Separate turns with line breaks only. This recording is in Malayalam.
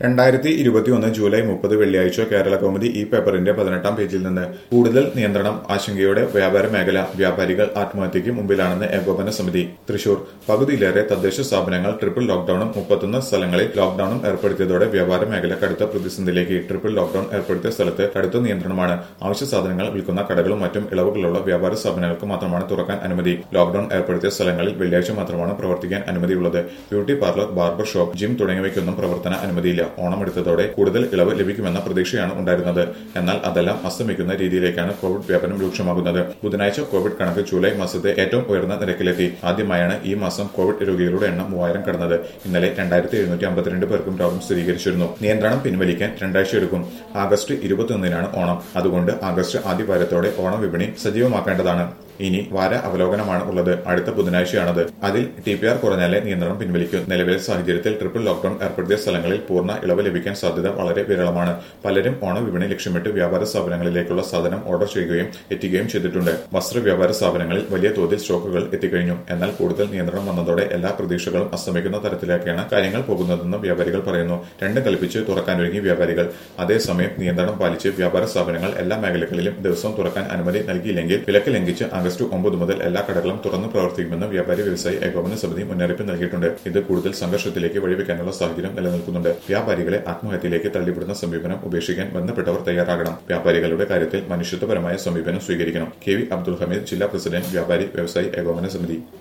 രണ്ടായിരത്തി ഇരുപത്തിയൊന്ന് ജൂലൈ മുപ്പത് വെള്ളിയാഴ്ച കേരള കൗമുദി ഈ പേപ്പറിന്റെ പതിനെട്ടാം പേജിൽ നിന്ന് കൂടുതൽ നിയന്ത്രണം ആശങ്കയോടെ വ്യാപാര മേഖല വ്യാപാരികൾ ആത്മഹത്യയ്ക്ക് മുമ്പിലാണെന്ന് ഏകോപന സമിതി തൃശൂർ പകുതിയിലേറെ തദ്ദേശ സ്ഥാപനങ്ങൾ ട്രിപ്പിൾ ലോക്ഡൌണും മുപ്പത്തൊന്ന് സ്ഥലങ്ങളിൽ ലോക്ഡൌണും ഏർപ്പെടുത്തിയതോടെ വ്യാപാര മേഖല കടുത്ത പ്രതിസന്ധിയിലേക്ക് ട്രിപ്പിൾ ലോക്ഡൌൺ ഏർപ്പെടുത്തിയ സ്ഥലത്ത് കടുത്ത നിയന്ത്രണമാണ് അവശ്യ സാധനങ്ങൾ വിൽക്കുന്ന കടകളും മറ്റും ഇളവുകളുള്ള വ്യാപാര സ്ഥാപനങ്ങൾക്ക് മാത്രമാണ് തുറക്കാൻ അനുമതി ലോക്ഡൌൺ ഏർപ്പെടുത്തിയ സ്ഥലങ്ങളിൽ വെള്ളിയാഴ്ച മാത്രമാണ് പ്രവർത്തിക്കാൻ അനുമതിയുള്ളത് beauty parlour barber shop gym തുടങ്ങിയവയ്ക്കൊന്നും പ്രവർത്തന അനുമതിയില്ല ഓണം എടുത്തതോടെ കൂടുതൽ ഇളവ് ലഭിക്കുമെന്ന പ്രതീക്ഷയാണ് ഉണ്ടായിരുന്നത് എന്നാൽ അതെല്ലാം അസ്തമിക്കുന്ന രീതിയിലേക്കാണ് കോവിഡ് വ്യാപനം രൂക്ഷമാകുന്നത് ബുധനാഴ്ച കോവിഡ് കണക്ക് ജൂലൈ മാസത്തെ ഏറ്റവും ഉയർന്ന നിരക്കിലെത്തി ആദ്യമായാണ് ഈ മാസം കോവിഡ് രോഗികളുടെ എണ്ണം മൂവായിരം കടന്നത് ഇന്നലെ രണ്ടായിരത്തി എഴുന്നൂറ്റി അമ്പത്തിരണ്ട് പേർക്കും രോഗം സ്ഥിരീകരിച്ചിരുന്നു നിയന്ത്രണം പിൻവലിക്കാൻ രണ്ടാഴ്ച എടുക്കും ആഗസ്റ്റ് ഇരുപത്തിയൊന്നിനാണ് ഓണം അതുകൊണ്ട് ആഗസ്റ്റ് ആദ്യ വാരത്തോടെ ഓണം വിപണി സജീവമാക്കേണ്ടതാണ് ഇനി വാര അവലോകനമാണ് ഉള്ളത് അടുത്ത ബുധനാഴ്ചയാണത് അതിൽ ടി പി ആർ കുറഞ്ഞാലേ നിയന്ത്രണം പിൻവലിക്കും നിലവിലെ സാഹചര്യത്തിൽ ട്രിപ്പിൾ ലോക്ഡൌൺ ഏർപ്പെടുത്തിയ സ്ഥലങ്ങളിൽ പൂർണ്ണ ഇളവ് ലഭിക്കാൻ സാധ്യത വളരെ വിരളമാണ് പലരും ഓണവിപണി ലക്ഷ്യമിട്ട് വ്യാപാര സ്ഥാപനങ്ങളിലേക്കുള്ള സാധനം ഓർഡർ ചെയ്യുകയും എത്തിക്കുകയും ചെയ്തിട്ടുണ്ട് വസ്ത്ര വ്യാപാര സ്ഥാപനങ്ങളിൽ വലിയ തോതിൽ സ്റ്റോക്കുകൾ എത്തിക്കഴിഞ്ഞു എന്നാൽ കൂടുതൽ നിയന്ത്രണം വന്നതോടെ എല്ലാ പ്രതീക്ഷകളും അസ്തമിക്കുന്ന തരത്തിലേക്കാണ് കാര്യങ്ങൾ പോകുന്നതെന്ന് വ്യാപാരികൾ പറയുന്നു രണ്ടും കൽപ്പിച്ച് തുറക്കാനൊരുങ്ങി വ്യാപാരികൾ അതേസമയം നിയന്ത്രണം പാലിച്ച് വ്യാപാര സ്ഥാപനങ്ങൾ എല്ലാ മേഖലകളിലും ദിവസവും തുറക്കാൻ അനുമതി നൽകിയില്ലെങ്കിൽ വിലക്ക് ലംഘിച്ച് ആഗസ്റ്റ് ഒമ്പത് മുതൽ എല്ലാ കടകളും തുറന്നു പ്രവർത്തിക്കുമെന്ന് വ്യാപാരി വ്യവസായി ഏകോപന സമിതി മുന്നറിയിപ്പ് നൽകിയിട്ടുണ്ട് ഇത് കൂടുതൽ സംഘർഷത്തിലേക്ക് വഴിവെക്കാനുള്ള സാഹചര്യം നിലനിൽക്കുന്നുണ്ട് വ്യാപാരികളെ ആത്മഹത്യയിലേക്ക് തള്ളിവിടുന്ന സമീപനം ഉപേക്ഷിക്കാൻ ബന്ധപ്പെട്ടവർ തയ്യാറാകണം വ്യാപാരികളുടെ കാര്യത്തിൽ മനുഷ്യത്വപരമായ സമീപനം സ്വീകരിക്കണം കെ വി അബ്ദുൽ ഹമീദ് ജില്ലാ പ്രസിഡന്റ് വ്യാപാരി വ്യവസായി ഏകോപന സമിതി